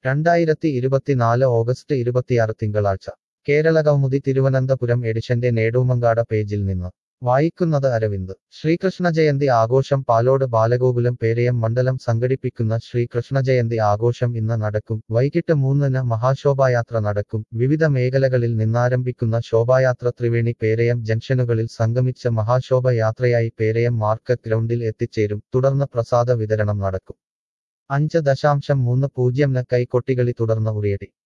രണ്ടായിരത്തി ഇരുപത്തിനാല് ഓഗസ്റ്റ് ഇരുപത്തിയാറ് തിങ്കളാഴ്ച കേരള കൗമുദി തിരുവനന്തപുരം എഡിഷന്റെ നേടൂമങ്കാട പേജിൽ നിന്ന് വായിക്കുന്നത് അരവിന്ദ് ശ്രീകൃഷ്ണ ജയന്തി ആഘോഷം പാലോട് ബാലഗോകുലം പേരയം മണ്ഡലം സംഘടിപ്പിക്കുന്ന ശ്രീകൃഷ്ണ ജയന്തി ആഘോഷം ഇന്ന് നടക്കും വൈകിട്ട് മൂന്നിന് മഹാശോഭായാത്ര നടക്കും വിവിധ മേഖലകളിൽ നിന്നാരംഭിക്കുന്ന ശോഭായാത്ര ത്രിവേണി പേരയം ജംഗ്ഷനുകളിൽ സംഗമിച്ച മഹാശോഭയാത്രയായി പേരയം മാർക്കറ്റ് ഗ്രൗണ്ടിൽ എത്തിച്ചേരും തുടർന്ന് പ്രസാദ വിതരണം നടക്കും അഞ്ച് ദശാംശം മൂന്ന് പൂജ്യം ന് കൈക്കൊട്ടികളി തുടർന്ന് ഉറിയടി